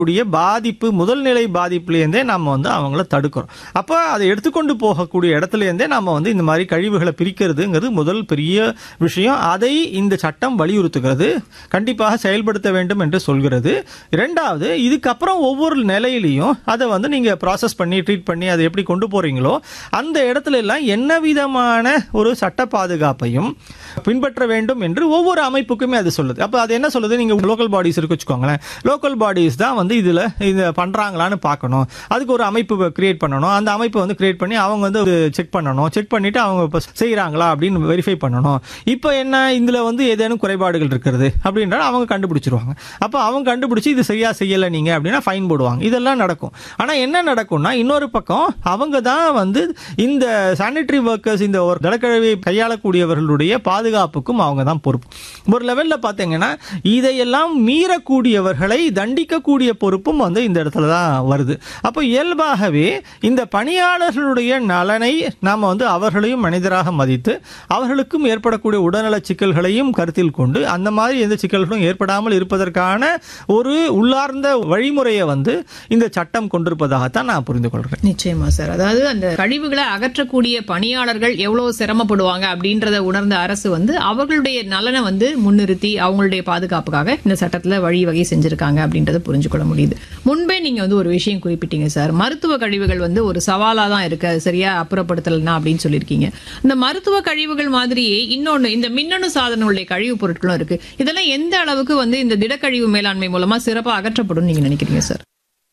கூடிய பாதிப்பு முதல் நிலை பாதிப்புலேருந்தே நம்ம வந்து அவங்கள தடுக்கிறோம் அப்போ அதை எடுத்துக்கொண்டு போகக்கூடிய இடத்துலேருந்தே நம்ம வந்து இந்த மாதிரி கழிவுகளை பிரிக்கிறதுங்கிறது முதல் பெரிய விஷயம் அதை இந்த சட்டம் வலியுறுத்துகிறது கண்டிப்பாக செயல்படுத்த வேண்டும் என்று சொல்கிறது இரண்டாவது இதுக்கப்புறம் ஒவ்வொரு நிலையிலையும் அதை வந்து நீங்கள் ப்ராசஸ் பண்ணி ட்ரீட் பண்ணி அதை எப்படி கொண்டு போகிறீங்களோ அந்த இடத்துல எல்லாம் என்ன விதமான ஒரு சட்ட பாதுகாப்பையும் பின்பற்ற வேண்டும் என்று ஒவ்வொரு அமைப்புக்குமே அது சொல்லுது அப்போ அது என்ன சொல்லுது நீங்கள் லோக்கல் பாடிஸ் இருக்கு வச்சுக்கோங்களேன் லோக்கல் பாடிஸ் தான் வந்து இதில் இதை பண்ணுறாங்களான்னு பார்க்கணும் அதுக்கு ஒரு அமைப்பு கிரியேட் பண்ணணும் அந்த அமைப்பை வந்து கிரியேட் பண்ணி அவங்க வந்து செக் பண்ணணும் செக் பண்ணிட்டு அவங்க இப்போ செய்கிறாங்களா அப்படின்னு வெரிஃபை பண்ணணும் இப்போ என்ன இதில் வந்து ஏதேனும் குறைபாடுகள் இருக்கிறது அப்படின்றா அவங்க கண்டுபிடிச்சிருவாங்க அப்போ அவங்க கண்டுபிடிச்சி இது சரியா செய்யலை நீங்கள் அப்படின்னா ஃபைன் போடுவாங்க இதெல்லாம் நடக்கும் ஆனால் என்ன நடக்கும்னா இன்னொரு பக்கம் அவங்க தான் வந்து இந்த சானிட்டரி ஒர்க்கர்ஸ் இந்த ஒரு திடக்கழிவை கையாளக்கூடியவர்களுடைய பாதுகாப்புக்கும் அவங்க தான் பொறுப்பு ஒரு லெவலில் பார்த்தீங்கன்னா இதையெல்லாம் மீறக்கூடியவர்களை தண்டிக்கக்கூடிய பொறுப்பும் வந்து இந்த இடத்துல தான் வருது அப்போ இயல்பாகவே இந்த பணியாளர்களுடைய நலனை நாம் வந்து அவர்களையும் மனிதராக மதித்து அவர்களுக்கும் ஏற்படக்கூடிய உடல்நல சிக்கல்களையும் கருத்தில் கொண்டு அந்த மாதிரி எந்த சிக்கல்களும் ஏற்படாமல் இருப்பதற்கான ஒரு உள்ளார்ந்த வழிமுறையை வந்து இந்த சட்டம் கொண்டிருப்பதாகத்தான் நான் புரிந்து கொள்கிறேன் நிச்சயமா சார் அதாவது அந்த கழிவுகளை அகற்றக்கூடிய பணியாளர்கள் எவ்வளவு சிரமப்படுவாங்க அப்படின்றத உணர்ந்த அரசு வந்து அவர்களுடைய நலனை வந்து முன்னிறுத்தி அவங்களுடைய பாதுகாப்புக்காக இந்த சட்டத்துல வழிவகை செஞ்சிருக்காங்க அப்படின்றத புரிஞ்சுக்கொள்ள முடியுது முன்பே நீங்க வந்து ஒரு விஷயம் குறிப்பிட்டீங்க சார் மருத்துவ கழிவுகள் வந்து ஒரு சவாலா தான் இருக்கு அது சரியா அப்புறப்படுத்தலைன்னா அப்படின்னு சொல்லியிருக்கீங்க இந்த மருத்துவ கழிவுகள் மாதிரியே இன்னொன்னு இந்த மின்னணு சாதனங்களுடைய கழிவுப் பொருட்களும் இருக்கு இதெல்லாம் எந்த அளவுக்கு வந்து இந்த திடக்கழிவு மேலாண்மை மூலமா சிறப்பா அகற்றப்படும் நீங்க நினைக்கிறீங்க சார்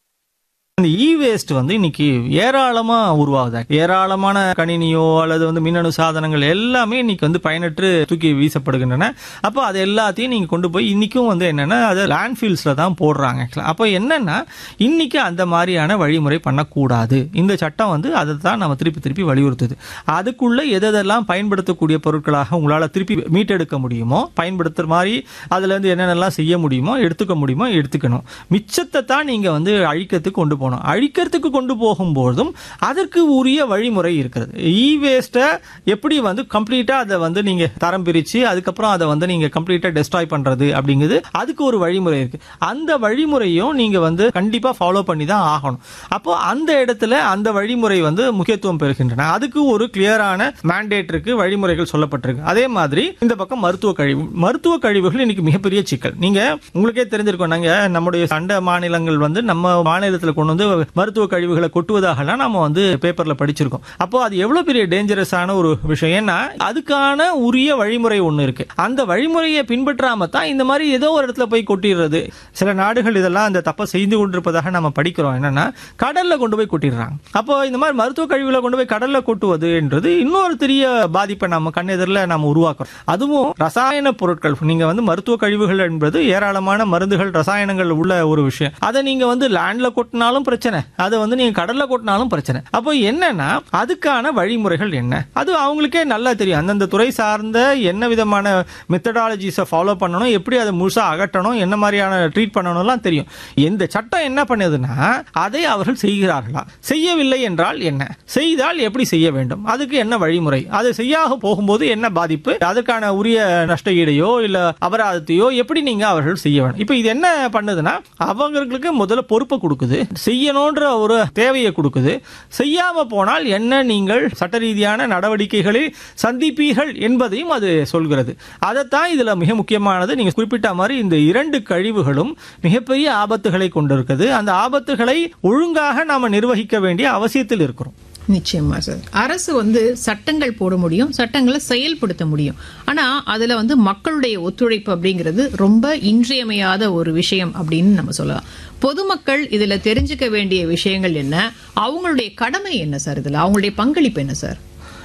இந்த இ வேஸ்ட் வந்து இன்னைக்கு ஏராளமா உருவாகுது ஏராளமான கணினியோ அல்லது வந்து மின்னணு சாதனங்கள் எல்லாமே இன்னைக்கு வந்து பயனற்று தூக்கி வீசப்படுகின்றன அப்போ அது எல்லாத்தையும் நீங்க கொண்டு போய் இன்னைக்கும் வந்து என்னன்னா அது லேண்ட்ஃபீல்ட்ஸ்ல தான் போடுறாங்க actually. அப்போ என்னன்னா இன்னைக்கு அந்த மாதிரியான வழிமுறை பண்ணக்கூடாது இந்த சட்டம் வந்து அதை தான் நம்ம திருப்பி திருப்பி வலியுறுத்துது அதுக்குள்ள எதெல்லாம் பயன்படுத்தக்கூடிய பொருட்களாக உங்களால திருப்பி மீட்டெடுக்க முடியுமோ பயன்படுத்துற மாதிரி அதுல இருந்து என்னென்னலாம் செய்ய முடியுமோ எடுத்துக்க முடியுமோ எடுத்துக்கணும் மிச்சத்தை தான் நீங்க வந்து அழிக்கிறதுக்கு கொண்டு போகணும் அழிக்கிறதுக்கு கொண்டு போகும்போதும் அதற்கு உரிய வழிமுறை இருக்கிறது இ வேஸ்ட்டை எப்படி வந்து கம்ப்ளீட்டா அதை வந்து நீங்க தரம் பிரிச்சு அதுக்கப்புறம் அதை வந்து நீங்க கம்ப்ளீட்டா டெஸ்ட்ராய் பண்றது அப்படிங்கிறது அதுக்கு ஒரு வழிமுறை இருக்கு அந்த வழிமுறையும் நீங்க வந்து கண்டிப்பா ஃபாலோ பண்ணி தான் ஆகணும் அப்போ அந்த இடத்துல அந்த வழிமுறை வந்து முக்கியத்துவம் பெறுகின்றன அதுக்கு ஒரு கிளியரான மேண்டேட் இருக்கு வழிமுறைகள் சொல்லப்பட்டிருக்கு அதே மாதிரி இந்த பக்கம் மருத்துவ கழிவு மருத்துவ கழிவுகள் இன்னைக்கு மிகப்பெரிய சிக்கல் நீங்க உங்களுக்கே தெரிஞ்சிருக்கோம் நாங்க நம்முடைய சண்ட மாநிலங்கள் வந்து நம்ம மாநிலத்தில் கொண்டு வந்து மருத்துவ கழிவுகளை கொட்டுவதாகலாம் நம்ம வந்து பேப்பர்ல படிச்சிருக்கோம் அப்போ அது எவ்வளவு பெரிய டேஞ்சரஸான ஒரு விஷயம் ஏன்னா அதுக்கான உரிய வழிமுறை ஒண்ணு இருக்கு அந்த வழிமுறையை பின்பற்றாம தான் இந்த மாதிரி ஏதோ ஒரு இடத்துல போய் கொட்டிடுறது சில நாடுகள் இதெல்லாம் அந்த தப்பை செய்து கொண்டிருப்பதாக நம்ம படிக்கிறோம் என்னன்னா கடல்ல கொண்டு போய் கொட்டிடுறாங்க அப்போ இந்த மாதிரி மருத்துவ கழிவுகளை கொண்டு போய் கடல்ல கொட்டுவது என்றது இன்னொரு பெரிய பாதிப்பை நம்ம கண்ணெதிரில் நம்ம உருவாக்குறோம் அதுவும் ரசாயன பொருட்கள் நீங்க வந்து மருத்துவ கழிவுகள் என்பது ஏராளமான மருந்துகள் ரசாயனங்கள் உள்ள ஒரு விஷயம் அதை நீங்க வந்து லேண்ட்ல கொட்டினாலும் பிரச்சனை அதை வந்து நீங்க கடல்ல கொட்டினாலும் பிரச்சனை அப்போ என்னன்னா அதுக்கான வழிமுறைகள் என்ன அது அவங்களுக்கே நல்லா தெரியும் அந்தந்த துறை சார்ந்த என்ன விதமான மெத்தடாலஜிஸை ஃபாலோ பண்ணணும் எப்படி அதை முழுசா அகற்றணும் என்ன மாதிரியான ட்ரீட் பண்ணணும்லாம் தெரியும் இந்த சட்டம் என்ன பண்ணுதுன்னா அதை அவர்கள் செய்கிறார்களா செய்யவில்லை என்றால் என்ன செய்தால் எப்படி செய்ய வேண்டும் அதுக்கு என்ன வழிமுறை அதை செய்யாக போகும்போது என்ன பாதிப்பு அதற்கான உரிய நஷ்ட ஈடையோ இல்ல அபராதத்தையோ எப்படி நீங்க அவர்கள் செய்ய வேணும் இப்போ இது என்ன பண்ணுதுன்னா அவங்களுக்கு முதல்ல பொறுப்பை கொடுக்குது செய்யணும்ன்ற ஒரு தேவையை கொடுக்குது செய்யாம போனால் என்ன நீங்கள் சட்ட ரீதியான நடவடிக்கைகளை சந்திப்பீர்கள் என்பதையும் அது சொல்கிறது அதைத்தான் இதுல மிக முக்கியமானது நீங்க குறிப்பிட்ட மாதிரி இந்த இரண்டு கழிவுகளும் மிகப்பெரிய ஆபத்துகளை கொண்டிருக்குது அந்த ஆபத்துகளை ஒழுங்காக நாம நிர்வகிக்க வேண்டிய அவசியத்தில் இருக்கிறோம் நிச்சயமா சார் அரசு வந்து சட்டங்கள் போட முடியும் சட்டங்களை செயல்படுத்த முடியும் ஆனா அதுல வந்து மக்களுடைய ஒத்துழைப்பு அப்படிங்கிறது ரொம்ப இன்றியமையாத ஒரு விஷயம் அப்படின்னு நம்ம சொல்லலாம் பொதுமக்கள் இதுல தெரிஞ்சுக்க வேண்டிய விஷயங்கள் என்ன அவங்களுடைய கடமை என்ன சார் இதுல அவங்களுடைய பங்களிப்பு என்ன சார்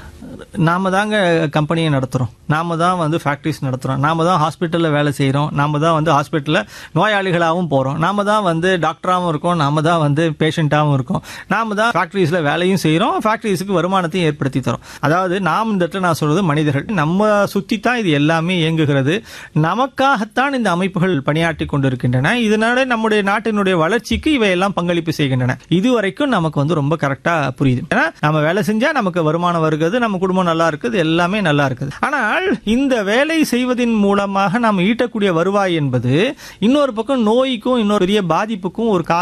நாம தாங்க கம்பெனியை நடத்துகிறோம் நாம தான் வந்து ஃபேக்ட்ரிஸ் நடத்துகிறோம் நாம தான் ஹாஸ்பிட்டலில் வேலை செய்கிறோம் நாம தான் வந்து ஹாஸ்பிட்டலில் நோயாளிகளாகவும் போகிறோம் நாம தான் வந்து டாக்டராகவும் இருக்கோம் நாம தான் வந்து பேஷண்ட்டாகவும் இருக்கோம் நாம தான் ஃபேக்ட்ரிஸில் வேலையும் செய்கிறோம் ஃபேக்ட்ரிஸுக்கு வருமானத்தையும் ஏற்படுத்தி தரோம் அதாவது நாம் இந்த இடத்துல நான் சொல்றது மனிதர்கள் நம்ம சுற்றி தான் இது எல்லாமே இயங்குகிறது நமக்காகத்தான் இந்த அமைப்புகள் பணியாற்றி கொண்டிருக்கின்றன இதனால நம்முடைய நாட்டினுடைய வளர்ச்சிக்கு இவையெல்லாம் பங்களிப்பு செய்கின்றன இதுவரைக்கும் நமக்கு வந்து ரொம்ப கரெக்டாக புரியுது ஏன்னா நம்ம வேலை செஞ்சா நமக்கு வருமானம் வருகிறது நம்ம நம்ம குடும்பம் நல்லா இருக்குது எல்லாமே நல்லா இருக்குது ஆனால் இந்த வேலை செய்வதின் மூலமாக நாம் ஈட்டக்கூடிய வருவாய் என்பது இன்னொரு பக்கம் நோய்க்கும் இன்னொரு பெரிய பாதிப்புக்கும் ஒரு